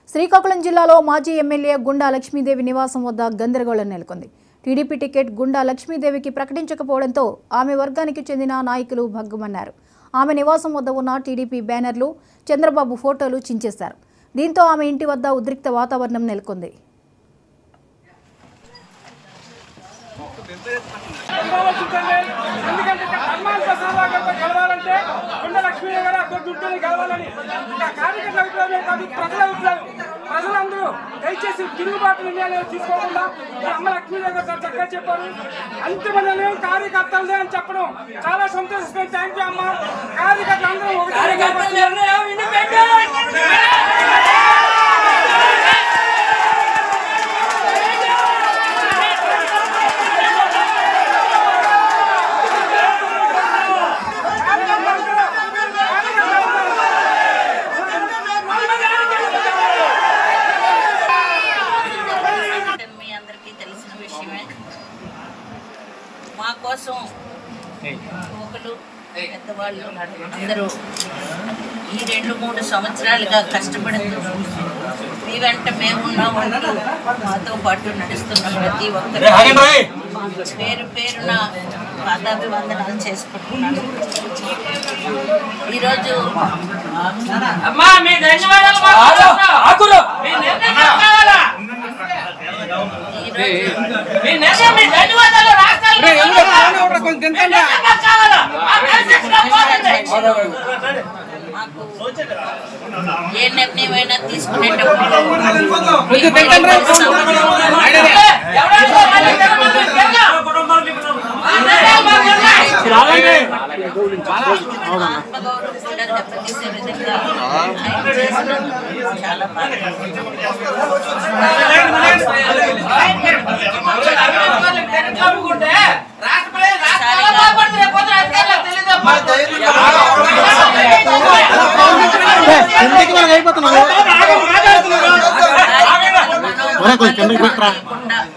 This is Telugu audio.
శ్రీకాకుళం జిల్లాలో మాజీ ఎమ్మెల్యే గుండా లక్ష్మీదేవి నివాసం వద్ద గందరగోళం నెలకొంది టీడీపీ టికెట్ గుండా లక్ష్మీదేవికి ప్రకటించకపోవడంతో ఆమె వర్గానికి చెందిన నాయకులు భగ్గుమన్నారు ఆమె నివాసం వద్ద ఉన్న టీడీపీ బ్యానర్లు చంద్రబాబు ఫోటోలు చించేశారు దీంతో ఆమె ఇంటి వద్ద ఉద్రిక్త వాతావరణం నెలకొంది ఆలోచించండి ఎందుకంటే ఇక్కడ హనుమాన్ ప్రసాద్ గారితో గెలవాలంటే కొండ లక్ష్మీ గారు అభ్యర్థి ఉంటేనే గెలవాలని ఇంకా కార్యకర్తల అభిప్రాయం కాదు ప్రజల అభిప్రాయం ప్రజలందరూ దయచేసి తిరుగుబాటు నిర్ణయాలు తీసుకోకుండా ఈ అమ్మ లక్ష్మీ గారు చాలా చక్కగా చెప్పారు అంతిమ నిర్ణయం కార్యకర్తలదే అని చెప్పడం చాలా సంతోషిస్తుంది థ్యాంక్ యూ అమ్మ కార్యకర్తలు అందరూ ఒకటి అంటే మీ అందరికీ తెలిసిన విషయమే మా కోసం యువకులు పెద్దవాళ్ళు అందరూ ఈ రెండు మూడు సంవత్సరాలుగా కష్టపడుతూ మీ వెంట మేమున్నాం అంటూ మాతో పాటు నడుస్తున్న ప్రతి ఒక్కరు పేరు పేరున పాదాభివందనాలు చేసుకుంటున్నాను ఈరోజు అమ్మా మీ ధన్యవాదాలు మాకు చెప్పు. మీ నిర్ణయం కావాలా? ఈరోజు మీ నిర్ణయం, మీ ధన్యవాదాలు రాష్ట్రాలు మీ నిర్ణయం కావాలా? ఆ పరిస్థితిలో పోతుంది. మాకు ఏ నిర్ణయమైనా తీసుకునేటప్పుడు ఎవరైనా వాళ్ళ నిర్ణయం తెలుసు. ఆ నిర్ణయం మాకు తెలుసు. ఆత్మగౌరవం కూడా దెబ్బతీసే విధంగా ఆయన చేసినందుకు చాలా తెలుసుకుంటే రాష్ట్రపతి రాష్ట్రాల్లో బాగుపడుతుంది. రేపు పొద్దున అధికారులకు తెలీదమ్మా. బాధ్యత